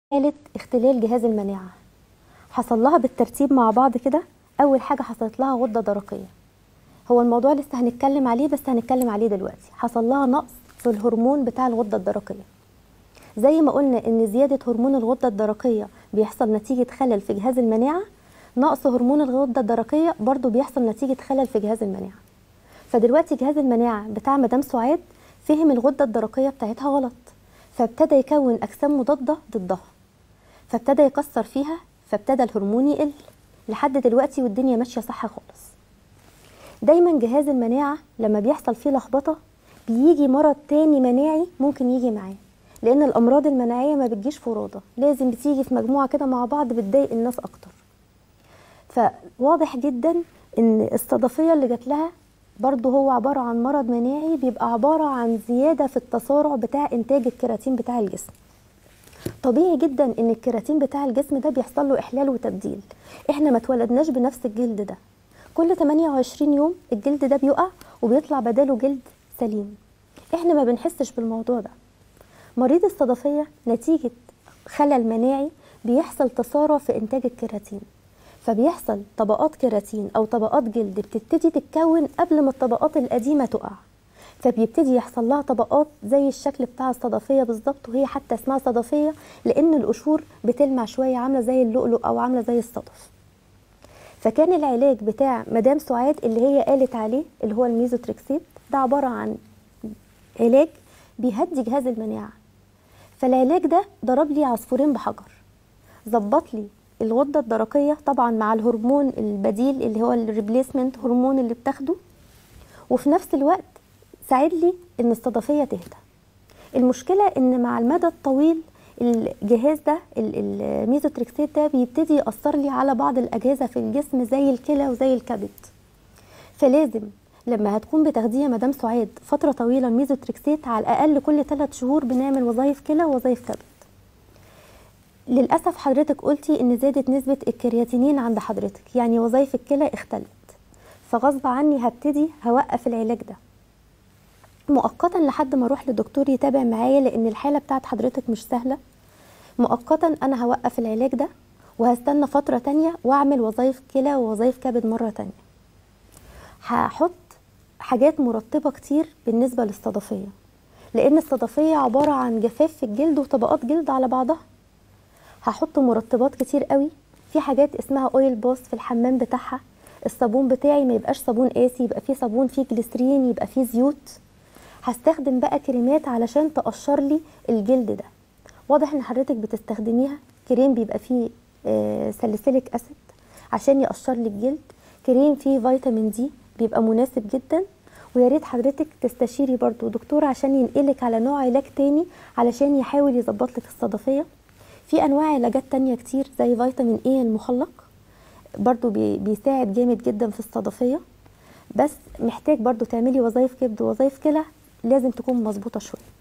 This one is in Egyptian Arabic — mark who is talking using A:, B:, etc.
A: حالة اختلال جهاز المناعة حصل لها بالترتيب مع بعض كده أول حاجة حصلت لها غدة درقية هو الموضوع لسه هنتكلم عليه بس هنتكلم عليه دلوقتي حصل لها نقص في الهرمون بتاع الغدة الدرقية زي ما قلنا ان زيادة هرمون الغدة الدرقية بيحصل نتيجة خلل في جهاز المناعة نقص هرمون الغدة الدرقية برضو بيحصل نتيجة خلل في جهاز المناعة فدلوقتي جهاز المناعة بتاع مدام سعاد فهم الغدة الدرقية بتاعتها غلط فابتدى يكون أجسام مضادة ضدها فابتدى يكسر فيها فابتدى الهرمون يقل لحد دلوقتي والدنيا ماشيه صح خالص دايما جهاز المناعه لما بيحصل فيه لخبطه بيجي مرض تاني مناعي ممكن يجي معاه لان الامراض المناعيه ما بتجيش فرادى لازم بتيجي في مجموعه كده مع بعض بتضايق الناس اكتر فواضح جدا ان الصدفيه اللي جات لها برضه هو عباره عن مرض مناعي بيبقى عباره عن زياده في التسارع بتاع انتاج الكيراتين بتاع الجسم طبيعي جدا ان الكيراتين بتاع الجسم ده بيحصل له احلال وتبديل احنا ما اتولدناش بنفس الجلد ده كل 28 يوم الجلد ده بيقع وبيطلع بداله جلد سليم احنا ما بنحسش بالموضوع ده مريض الصدفية نتيجة خلل مناعي بيحصل تسارع في انتاج الكيراتين فبيحصل طبقات كيراتين او طبقات جلد بتبتدي تتكون قبل ما الطبقات القديمة تقع فبيبتدي يحصل لها طبقات زي الشكل بتاع الصدفيه بالظبط وهي حتى اسمها صدفيه لان القشور بتلمع شويه عامله زي اللؤلؤ او عامله زي الصدف فكان العلاج بتاع مدام سعاد اللي هي قالت عليه اللي هو الميزوتريكسيت ده عباره عن علاج بيهدي جهاز المناعه فالعلاج ده ضرب لي عصفورين بحجر ظبط لي الغده الدرقيه طبعا مع الهرمون البديل اللي هو الريبليسمنت هرمون اللي بتاخده وفي نفس الوقت ساعد لي ان الصدفيه تهدى المشكله ان مع المدى الطويل الجهاز ده الميزوتريكسيت ده بيبتدي ياثر لي على بعض الاجهزه في الجسم زي الكلى وزي الكبد فلازم لما هتكون بتاخديه مدام سعاد فتره طويله الميزوتريكسيت على الاقل كل 3 شهور بنعمل وظائف كلى ووظائف كبد للاسف حضرتك قلتي ان زادت نسبه الكرياتينين عند حضرتك يعني وظائف الكلى اختلت فغصب عني هبتدي هوقف العلاج ده مؤقتا لحد ما اروح لدكتور يتابع معايا لان الحاله بتاعت حضرتك مش سهله مؤقتا انا هوقف العلاج ده وهستنى فتره تانية واعمل وظائف كلى ووظائف كبد مره تانية هحط حاجات مرطبه كتير بالنسبه للصدفيه لان الصدفيه عباره عن جفاف في الجلد وطبقات جلد على بعضها هحط مرطبات كتير قوي في حاجات اسمها اويل بوس في الحمام بتاعها الصابون بتاعي ما يبقاش صابون قاسي يبقى فيه صابون فيه جليسرين يبقى فيه زيوت هستخدم بقى كريمات علشان تقشر لي الجلد ده واضح ان حضرتك بتستخدميها كريم بيبقى فيه آه ساليسيليك اسيد عشان يقشر لي الجلد كريم فيه فيتامين دي بيبقى مناسب جدا ويا ريت حضرتك تستشيري برضو دكتور عشان ينقلك على نوع علاج تاني علشان يحاول يظبط لك الصدفيه في انواع علاجات تانية كتير زي فيتامين اي المخلق برضو بي بيساعد جامد جدا في الصدفيه بس محتاج برضو تعملي وظائف كبد ووظائف كلى لازم تكون مظبوطه شويه